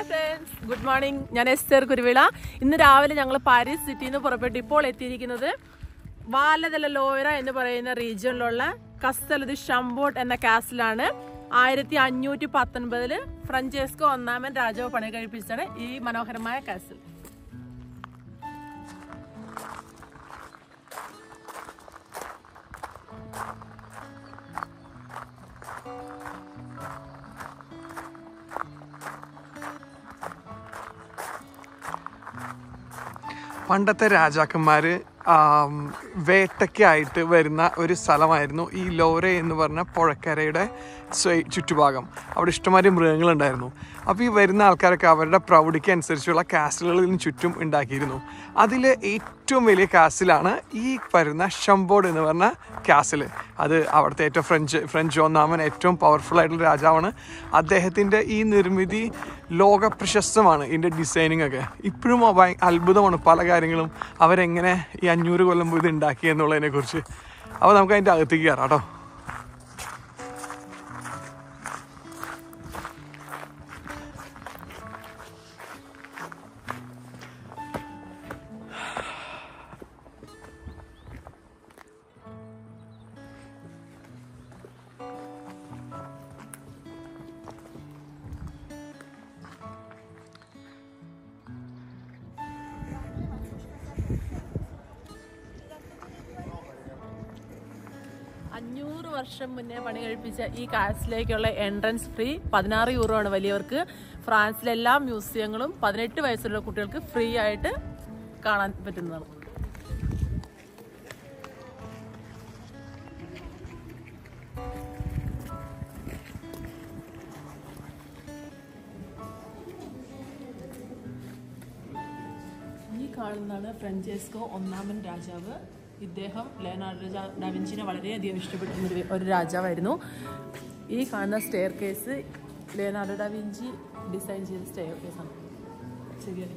Friends good morning ഞാൻ എസ്തർ കുരുവിള ഇന്ന് രാവിലെ ഞങ്ങൾ പാരീസ് സിറ്റിയിൽ നിന്ന് പുറപ്പെട്ടു ഇപ്പോൾ എത്തിയിരിക്കുന്നത് വാലതല ലോയറ എന്ന് പറയുന്ന റീജിയനിലുള്ള കസ്തലത് ഷംബോട്ട് എന്ന കാസിലാണ് ആയിരത്തി അഞ്ഞൂറ്റി പത്തൊൻപതില് ഫ്രഞ്ചേസ്കോ ഒന്നാമൻ രാജാവ് പണി കഴിപ്പിച്ചാണ് ഈ മനോഹരമായ കാസിൽ പണ്ടത്തെ രാജാക്കന്മാര് ആം, വേട്ടയ്ക്കായിട്ട് വരുന്ന ഒരു സ്ഥലമായിരുന്നു ഈ ലോറെ എന്ന് പറഞ്ഞ പുഴക്കരയുടെ സ്വ- ചുറ്റുഭാഗം അവിടെ ഇഷ്ടംമാതിരി മൃഗങ്ങളുണ്ടായിരുന്നു അപ്പോൾ ഈ വരുന്ന ആൾക്കാരൊക്കെ അവരുടെ പ്രൗഢിക്ക് അനുസരിച്ചുള്ള കാസിലുകളിലും ചുറ്റും ഉണ്ടാക്കിയിരുന്നു അതിൽ ഏറ്റവും വലിയ കാസിലാണ് ഈ വരുന്ന ഷംബോർഡ് എന്ന് പറഞ്ഞ കാസിൽ അത് അവിടുത്തെ ഏറ്റവും ഫ്രഞ്ച് ഫ്രഞ്ച് ഒന്നാമൻ ഏറ്റവും പവർഫുൾ ആയിട്ടുള്ള രാജാവാണ് അദ്ദേഹത്തിൻ്റെ ഈ നിർമ്മിതി ലോക പ്രശസ്തമാണ് ഇതിൻ്റെ ഡിസൈനിങ് ഒക്കെ ഇപ്പോഴും ഭയ- അത്ഭുതമാണ് പല കാര്യങ്ങളും അവരെങ്ങനെ ഈ അഞ്ഞൂറ് കൊല്ലം മുമ്പ് ഇത് ഉണ്ടാക്കി എന്നുള്ളതിനെ കുറിച്ച് അപ്പോൾ നമുക്ക് അതിൻ്റെ അകത്തേക്ക് കയറാം കേട്ടോ അഞ്ഞൂറ് വർഷം മുന്നേ പണി കഴിപ്പിച്ച ഈ കാസിലേക്കുള്ള എൻട്രൻസ് ഫ്രീ പതിനാറ് യൂറോ ആണ് വലിയവർക്ക് ഫ്രാൻസിലെ എല്ലാ മ്യൂസിയങ്ങളും പതിനെട്ട് വയസ്സുള്ള കുട്ടികൾക്ക് ഫ്രീ ആയിട്ട് കാണാൻ പറ്റുന്നതാണ് ഈ കാണുന്നതാണ് ഫ്രഞ്ചേസ്കോ ഒന്നാമൻ രാജാവ് ഇദ്ദേഹം ലെയനാർഡോ ജാ- ഡാവിഞ്ചിനെ വളരെയധികം ഇഷ്ടപ്പെട്ടിരുന്ന ഒരു- ഒരു രാജാവായിരുന്നു ഈ കാണുന്ന staircase Leonardo da Vinci design ചെയ്ത സ്റ്റെയർ കേസാണ് ശരിയല്ല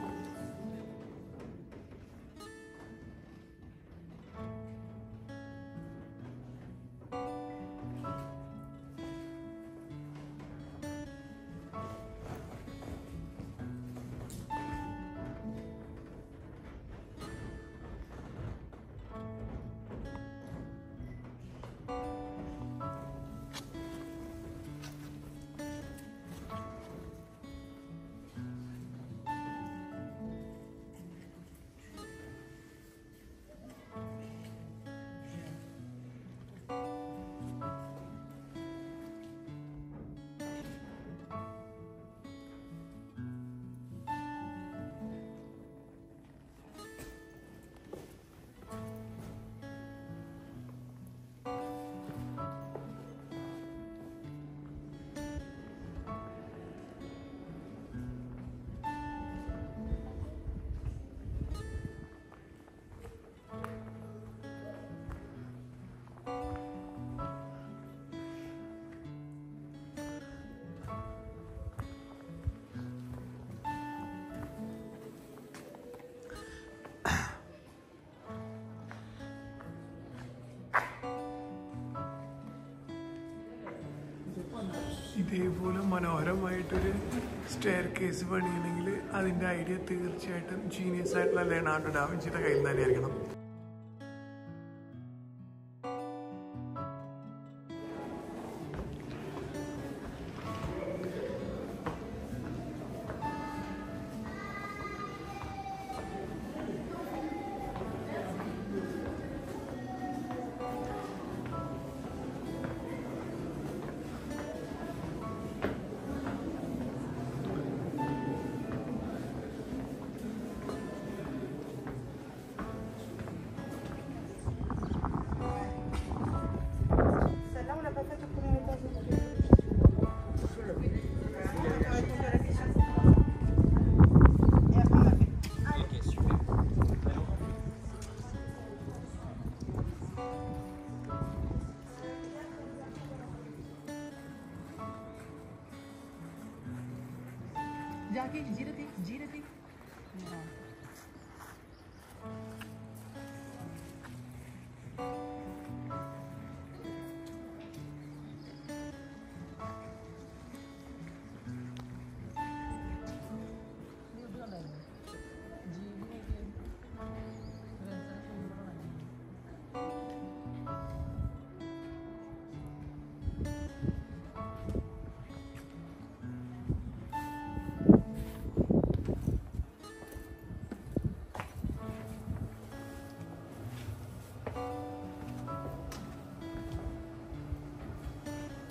ഇതേപോലെ മനോഹരമായിട്ടൊരു സ്റ്റെയർ കേസ് പണിയണമെങ്കിൽ അതിൻ്റെ ഐഡിയ തീർച്ചയായിട്ടും ജീനിയസ് ആയിട്ടുള്ള ലെനാർഡോ ഡാവിഞ്ചിയുടെ കയ്യിൽ തന്നെ ആയിരിക്കണം Celle-là, on l'a pas faite au premier étage. Et après, on a fait. जाके जीरती जीरती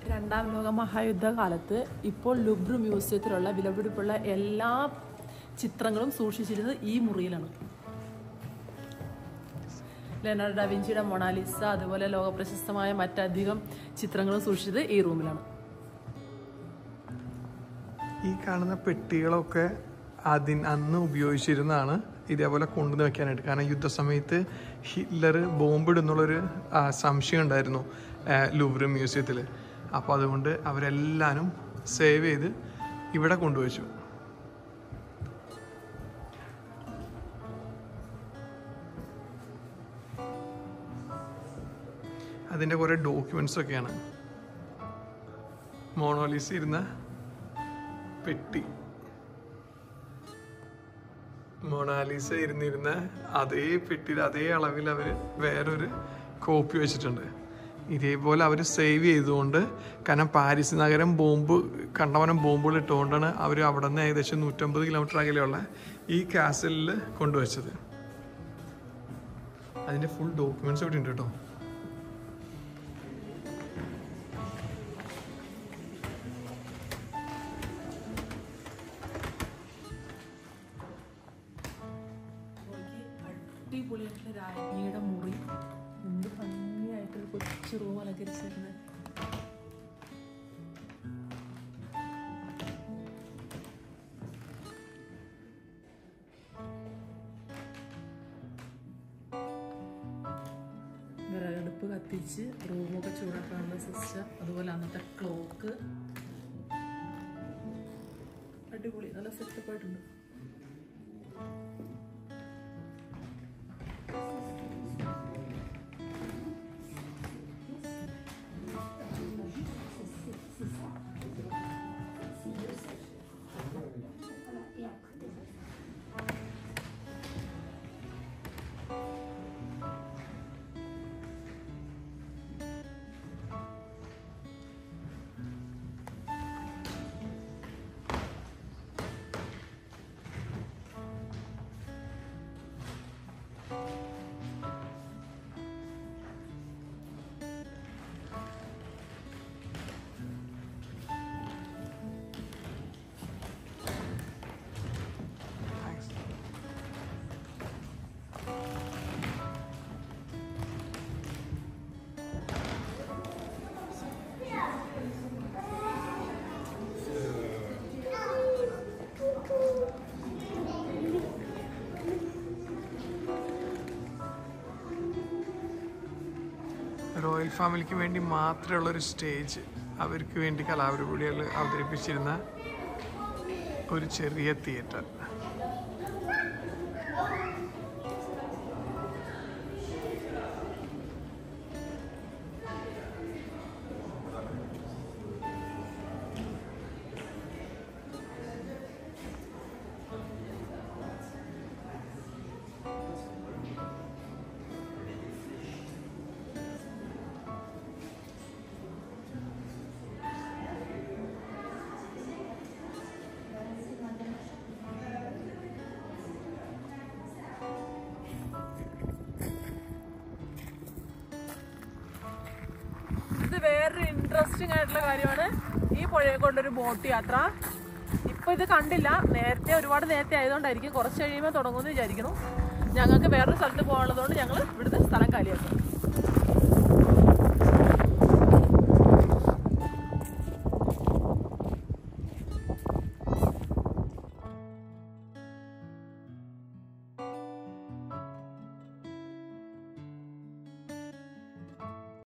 രണ്ടാം ലോക മഹായുദ്ധ കാലത്ത് ഇപ്പോൾ ലുബ്രു മ്യൂസിയത്തിലുള്ള വിലപിടിപ്പുള്ള എല്ലാ ചിത്രങ്ങളും സൂക്ഷിച്ചിരുന്നത് ഈ മുറിയിലാണ് ലെനാർഡോ ഡാവിഞ്ചിയുടെ മൊണാലിസ അതുപോലെ ലോകപ്രശസ്തമായ മറ്റധികം ചിത്രങ്ങളും സൂക്ഷിച്ചത് ഈ റൂമിലാണ് ഈ കാണുന്ന പെട്ടികളൊക്കെ അതിന് അന്ന് ഉപയോഗിച്ചിരുന്നതാണ് ഇതേപോലെ കൊണ്ടുവന്ന് വെക്കാനായിട്ട് കാരണം യുദ്ധസമയത്ത് ഹിറ്റ്ലർ ബോംബിടുന്നുള്ളൊരു ആ, സംശയം ഉണ്ടായിരുന്നു ആ, ലൂവ്ര് മ്യൂസിയത്തിൽ അപ്പോൾ അതുകൊണ്ട് അവരെല്ലാവരും സേവ് ചെയ്ത് ഇവിടെ കൊണ്ടുവച്ചു അതിൻ്റെ കുറേ ഡോക്യുമെൻറ്റ്സ് ഒക്കെയാണ് മോണോലിസ് ഇരുന്ന പെട്ടി മൊണാലിസ ഇരുന്നിരുന്ന അതേ പെട്ടിയിൽ അതേ അളവിൽ അവർ വേറൊരു കോപ്പി വെച്ചിട്ടുണ്ട് ഇതേപോലെ അവർ സേവ് ചെയ്തുകൊണ്ട് കാരണം പാരീസ് നഗരം ബോംബ് കണ്ടവനം ബോംബുകൾ ഇട്ടുകൊണ്ടാണ് അവർ അവിടെ നിന്ന് ഏകദേശം നൂറ്റമ്പത് കിലോമീറ്റർ അകലെയുള്ള ഈ കാസലിൽ കൊണ്ടുവച്ചത് അതിൻ്റെ ഫുൾ ഡോക്യുമെന്റ്സ് ഇവിടെ ഉണ്ട് കേട്ടോ അടിപൊളിയായിട്ടുള്ള രാജ്ഞിയുടെ മുറി എന്ത് ഭംഗിയായിട്ടൊരു കൊച്ചു റൂം അലങ്കരിച്ചിരുന്നത് വിറകടുപ്പ് കത്തിച്ച് റൂമൊക്കെ ചൂടാക്കാനുള്ള സിസ്റ്റം അതുപോലെ അന്നത്തെ ക്ലോക്ക് അടിപൊളി നല്ല സെറ്റപ്പ് ആയിട്ടുണ്ട് റോയൽ ഫാമിലിക്ക് വേണ്ടി മാത്രമുള്ള ഒരു സ്റ്റേജ് അവർക്ക് വേണ്ടി കലാപരിപാടികൾ അവതരിപ്പിച്ചിരുന്ന ഒരു ചെറിയ തിയേറ്റർ ഇത് വേറൊരു ഇൻട്രസ്റ്റിംഗ് ആയിട്ടുള്ള കാര്യമാണ് ഈ പുഴയെ കൊണ്ടൊരു ബോട്ട് യാത്ര ഇപ്പൊ ഇത് കണ്ടില്ല നേരത്തെ ഒരുപാട് നേരത്തെ ആയതുകൊണ്ടായിരിക്കും കുറച്ച് കഴിയുമ്പോൾ തുടങ്ങുമെന്ന് വിചാരിക്കുന്നു ഞങ്ങൾക്ക് വേറൊരു സ്ഥലത്ത് പോകാനുള്ളതുകൊണ്ട് ഞങ്ങൾ ഇവിടുത്തെ സ്ഥലം കാലിയാക്കും